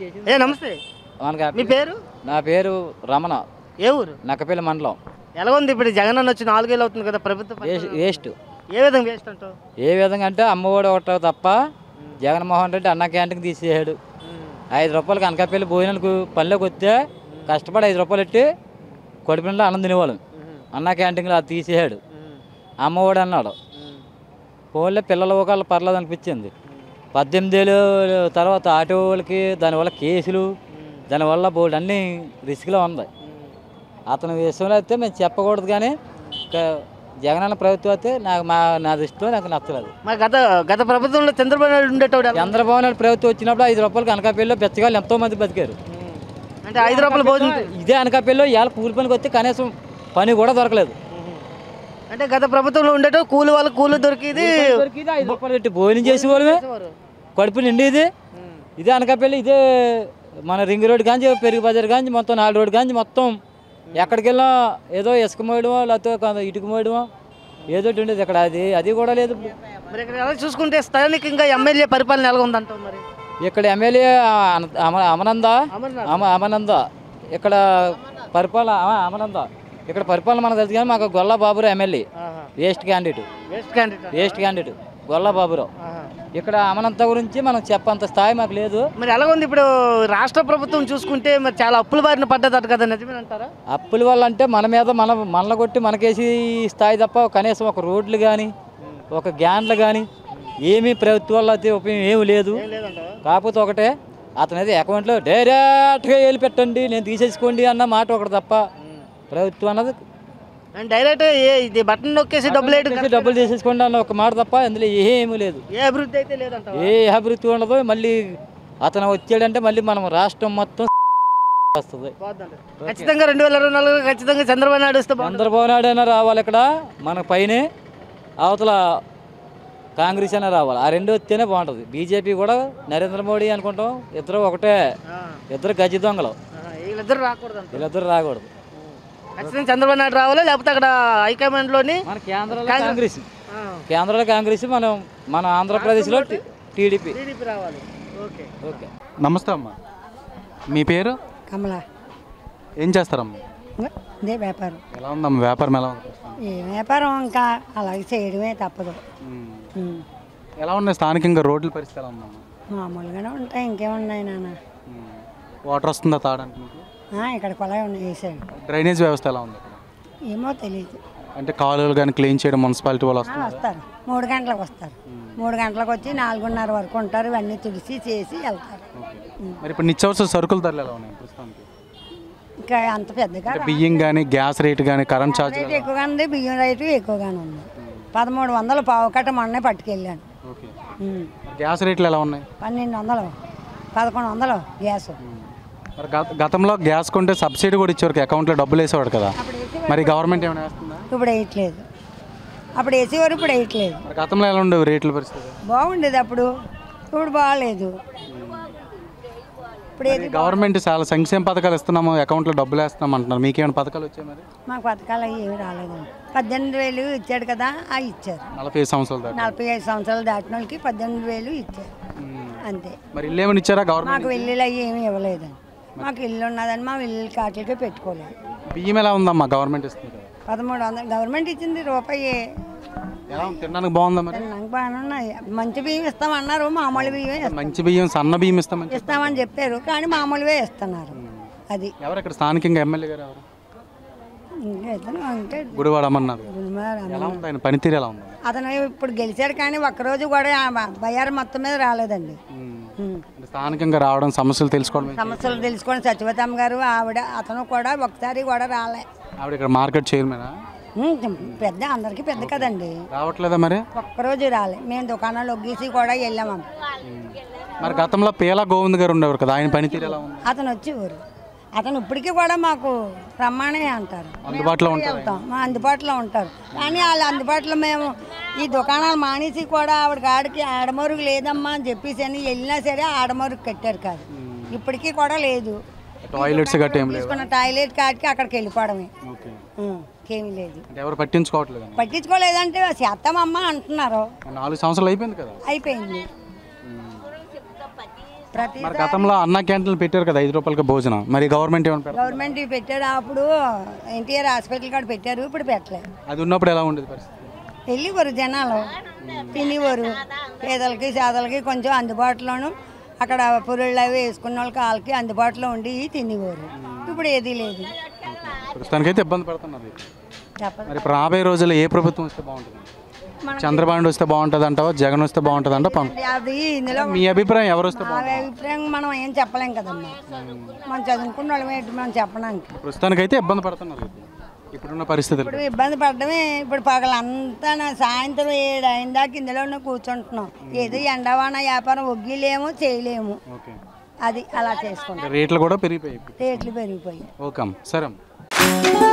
ఏ నమస్తే మనకి మీ పేరు నా పేరు రమణ ఏ ఊరు నక్కపల్లి మండలం ఎలా ఉంది ఇప్పుడు జగన్ అన్న వచ్చి నాలుగేళ్ళు అవుతుంది కదా ప్రభుత్వం వేస్ట్ వేస్ట్ ఏ విధంగా వేస్ట్ అంటావు ఏ విధంగా అంటే అమ్మఒడి ఒకటో తప్ప జగన్మోహన్ రెడ్డి అన్న క్యాంటీన్కి తీసేసాడు ఐదు రూపాయలకి అనకాపల్లి భోజనానికి పనిలోకి వస్తే కష్టపడి ఐదు రూపాయలు పెట్టి కొడిపినలో అన్నం తినేవాళ్ళం అన్న క్యాంటీన్లో అది తీసేసాడు అమ్మఒడి అన్నాడు ఫోన్లో పిల్లల ఒకళ్ళు పర్లేదు అనిపించింది పద్దెనిమిది ఏళ్ళు తర్వాత ఆటో వాళ్ళకి దానివల్ల కేసులు దానివల్ల బోర్డు అన్నీ రిస్క్లో ఉంది అతని విషయంలో అయితే మేము చెప్పకూడదు కానీ ఇంకా జగనన్న ప్రభుత్వం అయితే నాకు మా నా దృష్టిలో నాకు నచ్చలేదు మరి గత గత ప్రభుత్వంలో చంద్రబాబు నాయుడు ఉండేటోడు ఎలా? చంద్రబాబు నాయుడు ప్రభుత్వం వచ్చినప్పుడు ఐదు రూపాయలకి అనకాపల్లిలో బెచ్చగాళ్ళు ఎంతో మంది బతికారు అంటే ఐదు రూపాయల భోజనం ఇదే అనకాపల్లిలో ఇవాళ కూలి పనికి వస్తే కనీసం పని కూడా దొరకలేదు అంటే గత ప్రభుత్వంలో ఉండేటో కూలి వాళ్ళకి కూలి దొరికిది దొరికింది ఐదు రూపాయలు పెట్టి భోజనం చేసి వాళ్ళమే కడుపు నిండేది ఇదే అనకాపల్లి ఇదే మన రింగ్ రోడ్ కాంచి పెరుగు బజార్ కాంచి మొత్తం నాలుగు రోడ్ కాంచి మొత్తం ఎక్కడికి వెళ్ళినా ఏదో ఇసుక మోయడమో లేకపోతే కొంత ఇటుక మోయడమో ఏదో ఒకటి ఉండేది ఇక్కడ అది అది కూడా లేదు ఇప్పుడు. మరి ఇక్కడ ఎలా చూసుకుంటే స్థానికంగా ఎమ్మెల్యే పరిపాలన ఎలా ఉందంటావు మరి ఇక్కడ ఎమ్మెల్యే అన- అమ అమనంద అమర్నాథ్ అమ అమనంద ఇక్కడ పరిపాలన అమ- అమనంద ఇక్కడ పరిపాలన మనకు తెలుసు కానీ మాకు Golla Baburao MLA waste candidate waste candidate waste candidate Golla Baburao ఇక్కడ అమనంత గురించి మనం చెప్పంత స్థాయి మాకు లేదు మరి ఎలా ఉంది ఇప్పుడు రాష్ట్ర ప్రభుత్వం చూసుకుంటే మరి చాలా అప్పుల బారిన పడ్డదట కదా నిజమేనంటారా అప్పుల వల్ల అంటే మన మీద మన మనల కొట్టి మనకేసి స్థాయి తప్ప కనీసం ఒక రోడ్లు కానీ ఒక గ్యాన్లు కానీ ఏమీ ప్రభుత్వం వల్ల అయితే ఉపయోగం ఏమీ లేదు ఏం లేదంటావా కాకపోతే ఒకటే అతను అయితే అకౌంట్లో డైరెక్ట్గా వెళ్ళి పెట్టండి నేను తీసేసుకోండి అన్న మాట ఒకటి తప్ప ప్రభుత్వం అన్నది అండ్ డైరెక్ట్ ఏ ఇది బటన్ నొక్కేసి డబ్బులు వేయడం తీసి డబ్బులు తీసేసుకోండి అన్న ఒక మాట తప్ప అందులో ఏమీ లేదు ఏ అభివృద్ధి అయితే లేదంటావా ఏ అభివృద్ధి ఉండదు మళ్ళీ అతను వచ్చాడంటే మళ్ళీ మనం రాష్ట్రం మొత్తం వస్తుంది బాగుందంట. ఖచ్చితంగా రెండు వేల ఇరవై నాలుగు ఖచ్చితంగా చంద్రబాబు నాయుడు వస్తే బాగుంటుంది చంద్రబాబు నాయుడు అయినా రావాలి ఇక్కడ మన పైనే అవతల కాంగ్రెస్ అయినా రావాలి ఆ రెండు వస్తేనే బాగుంటుంది బీజేపీ కూడా నరేంద్ర మోడీ అనుకుంటాం ఇద్దరు ఒకటే ఆ, ఇద్దరు గజ్జి దొంగలు ఆ, వీళ్ళిద్దరు రాకూడదు అంట వీళ్ళిద్దరు రాకూడదు ఖచ్చితంగా చంద్రబాబు నాయుడు రావాలి లేకపోతే అక్కడ హైకమాండ్లోని మన కేంద్రంలో కాంగ్రెస్ ఆ, కేంద్రంలో కాంగ్రెస్ మనం మన ఆంధ్రప్రదేశ్లో టి- టీడీపీ టీడీపీ రావాలి ఓకే ఓకే నమస్తే అమ్మా మీ పేరు కమల ఏం చేస్తారమ్మా ఇదే వ్యాపారం ఎలా ఉందమ్మా వ్యాపారం ఎలా ఉంది ప్రస్తుతం? ఈ వ్యాపారం ఇంకా అలాగే చేయడమే తప్పదు ఉమ్. ఉమ్. ఎలా ఉన్నాయి స్థానికంగా రోడ్ల పరిస్థితి ఎలా ఉందమ్మా మామూలుగానే ఉంటాయి ఇంకేమున్నాయి నాన్న ఉమ్. వాటర్ వస్తుందా తాగడానికి మీకు ఆ, ఇక్కడ కొలాయి ఉన్నాయి వేసాడు డ్రైనేజ్ వ్యవస్థ ఎలా ఉంది ఇక్కడ ఏమో తెలియదు అంటే కాలువలు కానీ క్లీన్ చేయడం మున్సిపాలిటీ వాళ్ళు ఆ, వస్తుంది వస్తారు మూడు గంటలకు వస్తారు మూడు గంటలకు వచ్చి నాలుగున్నర వరకు ఉంటారు ఇవన్నీ తుడిసి చేసి వెళ్తారు మరి ఇప్పుడు నిత్యావసర సరుకుల ధరలు ఎలా ఉన్నాయి ప్రస్తుతానికి ఇంకా అంత పెద్దగా అంటే బియ్యం కానీ గ్యాస్ రేట్ కానీ కరెంట్ ఛార్జ్ రేటు ఎక్కువగానే ఉంది బియ్యం రేటు ఎక్కువగానే ఉంది పదమూడు వందలు పావు కట్ట మొన్నే పట్టుకెళ్ళాను ఓకే ఉమ్. గ్యాస్ రేట్లు ఎలా ఉన్నాయి పన్నెండు వందలు పదకొండు వందలు గ్యాస్ మరి గత- గతంలో గ్యాస్ కొంటే సబ్సిడీ కూడా ఇచ్చేవారు అకౌంట్లో డబ్బులు వేసేవాడు కదా అప్పుడు వేసి మరి గవర్నమెంట్ ఏమైనా వేస్తుందా ఇప్పుడు వేయట్లేదు అప్పుడు వేసేవారు ఇప్పుడు వేయట్లేదు మరి గతంలో ఎలా ఉండేవి రేట్ల పరిస్థితి బాగుండేది అప్పుడు ఇప్పుడు బాగాలేదు ఇప్పుడు ఏది గవర్నమెంట్ చాలా సంక్షేమ పథకాలు ఇస్తున్నాము అకౌంట్లో డబ్బులు వేస్తున్నాం అంటున్నారు మీకేమైనా పథకాలు వచ్చాయి మరి మాకు పథకాలు అవి ఏమి రాలేదండి పద్దెనిమిది వేలు ఇచ్చాడు కదా అవి ఇచ్చారు నలభై ఐదు సంవత్సరాలు దాకా నలభై ఐదు సంవత్సరాలు దాటిన వాళ్ళకి పద్దెనిమిది వేలు ఇచ్చారు అంతే మరి ఇల్లు ఏమైనా ఇచ్చారా గవర్నమెంట్ మాకు ఇల్లులు అవి ఏమి ఇవ్వలేదండి మాకు ఇల్లు ఉన్నదని మా ఇల్లు కాటికే పెట్టుకోలేదు బియ్యం ఎలా ఉందమ్మా గవర్నమెంట్ ఇస్తుంది కదా పదమూడు వందలు గవర్నమెంట్ ఇచ్చింది రూపాయి ఎలా ఉంది? తినడానికి బాగుందా మరి నాకు బాగానే ఉన్నాయి మంచి బియ్యం ఇస్తామన్నారు మామూలు బియ్యమే ఇస్తాం మంచి బియ్యం సన్న బియ్యం ఇస్తామని చెప్పి. ఇస్తామని చెప్పారు కానీ మామూలువే ఇస్తున్నారు అది ఎవరు ఇక్కడ స్థానికంగా ఎమ్మెల్యే గారు ఎవరు ఇంకా ఇతను అంటే గుడివాడ అమ్మన్నారు మరి ఎలా ఉంది ఆయన పనితీరు ఎలా ఉంది అతను ఇప్పుడు గెలిచాడు కానీ ఒక్కరోజు కూడా ఆ బయ్యారు మొత్తం మీద రాలేదండి ఉమ్. అంటే స్థానికంగా రావడం సమస్యలు తెలుసుకోవడం సమస్యలు తెలుసుకొని సత్యవతమ్మ గారు ఆవిడ అతను కూడా ఒకసారి కూడా రాలే ఆవిడ ఇక్కడ మార్కెట్ చైర్మనా ఉమ్, పెద్ద అందరికీ పెద్ద కదండి రావట్లేదా మరి ఒక్కరోజు రాలే మేము దుకాణాలు ఒగ్గేసి కూడా వెళ్ళాము మరి గతంలో పేలా గోవింద్ గారు ఉండేవారు కదా ఆయన పనితీరు ఎలా ఉంది అతను వచ్చి ఊరు అతను ఇప్పటికీ కూడా మాకు రమ్మనే అంటారు అందుబాటులో ఉంటారు వెళ్తాం మా అందుబాటులో ఉంటారు కానీ వాళ్ళ అందుబాటులో మేము ఈ దుకాణాలు మానేసి కూడా ఆవిడ కాడికి ఆడమరుగు లేదమ్మా అని చెప్పేసి అని వెళ్ళినా సరే ఆడమరుగు కట్టారు కాదు ఇప్పటికీ కూడా లేదు టాయిలెట్స్ గట్టి ఏం లేవు తీసుకున్న టాయిలెట్ కాడికి అక్కడికి వెళ్ళిపోవడమే ఓకే ఉం, ఇంకేమీ లేదు అంటే ఎవరు పట్టించుకోవట్లేదు పట్టించుకోలేదంటే చేస్తామమ్మా అంటున్నారు నాలుగు సంవత్సరాలు అయిపోయింది కదా అయిపోయింది ప్రతి మరి గతంలో అన్న క్యాంటీన్లు పెట్టారు కదా ఐదు రూపాయలకి భోజనం మరి గవర్నమెంట్ ఏమైనా పెడతారు గవర్నమెంట్ పెట్టారు అప్పుడు ఎన్టీఆర్ హాస్పిటల్ కాడ పెట్టారు ఇప్పుడు పెట్టలేదు అది ఉన్నప్పుడు ఎలా ఉండేది పరిస్థితి వెళ్ళివారు జనాలు తినేవారు పేదలకి సాదలకి కొంచెం అందుబాటులోను అక్కడ పురుళ్ళు అవి వేసుకున్న వాళ్ళకి వాళ్ళకి అందుబాటులో ఉండి తినేవారు ఇప్పుడు ఏదీ లేదు ప్రస్తుతానికైతే ఇబ్బంది పడుతున్నది చెప్పదు మరి ఇప్పుడు రాబోయే రోజుల్లో ఏ ప్రభుత్వం వస్తే బాగుంటుంది చంద్రబాబు నాయుడు వస్తే బాగుంటుంది అంటావా జగన్ వస్తే బాగుంటుంది అంట అది ఇందులో మీ అభిప్రాయం ఎవరు వస్తే మా అభిప్రాయం మనం ఏం చెప్పలేం కదమ్మా మనం చదువుకున్న వాళ్ళం ఏంటి మనం చెప్పడానికి ప్రస్తుతానికైతే ఇబ్బంది పడుతున్నారు ఇప్పుడున్న పరిస్థితులు ఇప్పుడు ఇబ్బంది పడడమే ఇప్పుడు పగలంతా నా సాయంత్రం ఏడు అయిన దాకా ఇందులోనే కూర్చుంటున్నాం ఏదో ఎండవాన వ్యాపారం ఒగ్గిలేము చేయలేము ఓకే అది అలా చేసుకుంటాం రేట్లు కూడా పెరిగిపోయాయి రేట్లు పెరిగిపోయాయి ఓకే అమ్మ సరే అమ్మ